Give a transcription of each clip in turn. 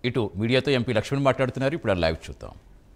ఇటు మీడియాతో ఎంపీ లక్ష్మణ్ మాట్లాడుతున్నారు ఇప్పుడు ఆ లైవ్ చూద్దాం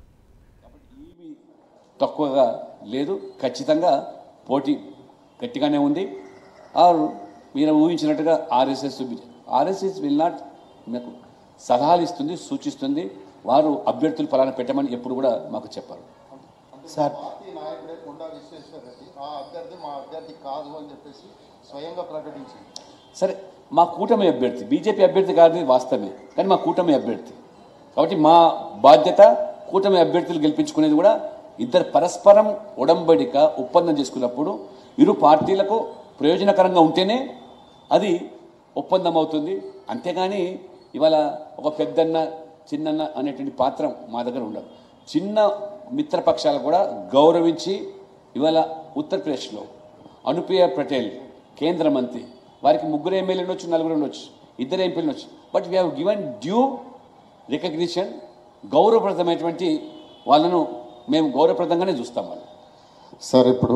తక్కువగా లేదు ఖచ్చితంగా పోటీ గట్టిగానే ఉంది ఆరు మీరు ఊహించినట్టుగా ఆర్ఎస్ఎస్ ఆర్ఎస్ఎస్ విల్ నాట్ మీకు సలహాలు ఇస్తుంది సూచిస్తుంది వారు అభ్యర్థులు ఫలానా పెట్టమని ఎప్పుడు కూడా మాకు చెప్పారు సార్ పార్టీ నాయకుడే కొండా విశ్వేశ్వర రెడ్డి ఆ అభ్యర్థి మా అభ్యర్థి కాదు అని చెప్పేసి స్వయంగా ప్రకటించింది సరే మా కూటమి అభ్యర్థి బీజేపీ అభ్యర్థి కాదని వాస్తవమే కానీ మా కూటమి అభ్యర్థి కాబట్టి మా బాధ్యత కూటమి అభ్యర్థులు గెలిపించుకునేది కూడా ఇద్దరు పరస్పరం ఉడంబడిక ఒప్పందం చేసుకున్నప్పుడు ఇరు పార్టీలకు ప్రయోజనకరంగా ఉంటేనే అది ఒప్పందం అవుతుంది అంతేగాని ఇవాళ ఒక పెద్దన్న చిన్నన్న అనేటువంటి పాత్ర మా దగ్గర ఉండదు చిన్న మిత్రపక్షాలు కూడా గౌరవించి ఇవాళ ఉత్తరప్రదేశ్లో అనుప్రియ పటేల్ కేంద్ర మంత్రి వారికి ముగ్గురు ఎమ్మెల్యేలు ఉండొచ్చు నలుగురు ఉండొచ్చు ఇద్దరు ఎంపీలు ఉండొచ్చు but we have given due recognition గౌరవప్రదమైనటువంటి వాళ్ళను మేము గౌరవప్రదంగానే చూస్తాం వాళ్ళు సార్ ఇప్పుడు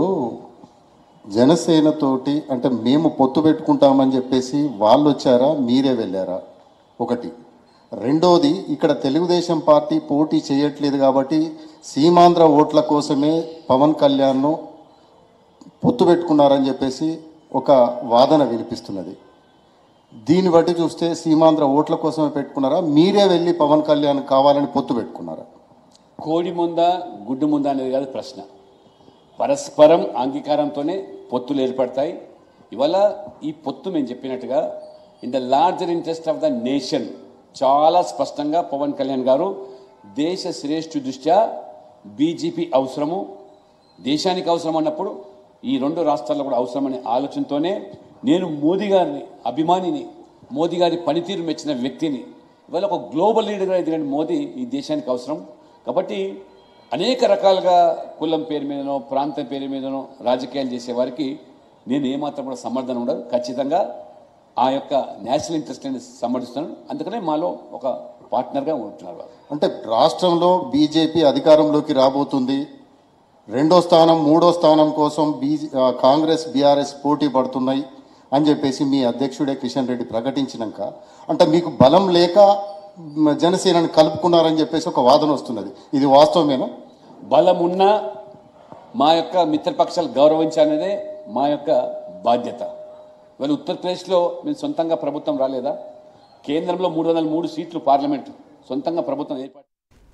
జనసేనతోటి అంటే మేము పొత్తు పెట్టుకుంటామని చెప్పేసి వాళ్ళు వచ్చారా మీరే వెళ్ళారా ఒకటి రెండోది ఇక్కడ తెలుగుదేశం పార్టీ పోటీ చేయట్లేదు కాబట్టి సీమాంధ్ర ఓట్ల కోసమే పవన్ కళ్యాణ్ను పొత్తు పెట్టుకున్నారని చెప్పేసి ఒక వాదన వినిపిస్తున్నది దీన్ని బట్టి చూస్తే సీమాంధ్ర ఓట్ల కోసమే పెట్టుకున్నారా మీరే వెళ్ళి పవన్ కళ్యాణ్ కావాలని పొత్తు పెట్టుకున్నారా కోడి ముందా గుడ్డు ముందా అనేది కాదు ప్రశ్న పరస్పరం అంగీకారంతోనే పొత్తులు ఏర్పడతాయి ఇవాళ ఈ పొత్తు మేము చెప్పినట్టుగా in the larger interest of the nation చాలా స్పష్టంగా పవన్ కళ్యాణ్ గారు దేశ శ్రేష్ఠ దృష్ట్యా బీజేపీ అవసరము దేశానికి అవసరం అన్నప్పుడు ఈ రెండు రాష్ట్రాల్లో కూడా అవసరమనే ఆలోచనతోనే నేను మోదీ గారిని అభిమానిని మోదీ గారి పనితీరు మెచ్చిన వ్యక్తిని ఇవాళ ఒక గ్లోబల్ లీడర్గా ఎదిగిన మోదీ ఈ దేశానికి అవసరం కాబట్టి అనేక రకాలుగా కులం పేరు మీదనో ప్రాంతం పేరు మీదనో రాజకీయాలు చేసేవారికి నేను ఏమాత్రం కూడా సమర్థన ఉండదు ఖచ్చితంగా ఆ యొక్క నేషనల్ ఇంట్రెస్ట్ అనేది సమర్థిస్తున్నాను అందుకనే మాలో ఒక పార్ట్నర్గా ఉంటున్నారు వారు అంటే రాష్ట్రంలో బీజేపీ అధికారంలోకి రాబోతుంది రెండో స్థానం మూడో స్థానం కోసం బీజే ఆ, కాంగ్రెస్ బీఆర్ఎస్ పోటీ పడుతున్నాయి అని చెప్పేసి మీ అధ్యక్షుడే కిషన్ రెడ్డి ప్రకటించినాక అంటే మీకు బలం లేక మ, జనసేనని కలుపుకున్నారని చెప్పేసి ఒక వాదన వస్తున్నది ఇది వాస్తవమేనా బలం ఉన్నా మా యొక్క మిత్రపక్షాలు గౌరవించాలనేదే మా యొక్క బాధ్యత ఇవాళ ఉత్తరప్రదేశ్లో మేము సొంతంగా ప్రభుత్వం రాలేదా కేంద్రంలో మూడు వందల మూడు సీట్లు పార్లమెంటు సొంతంగా ప్రభుత్వం ఏర్పాటు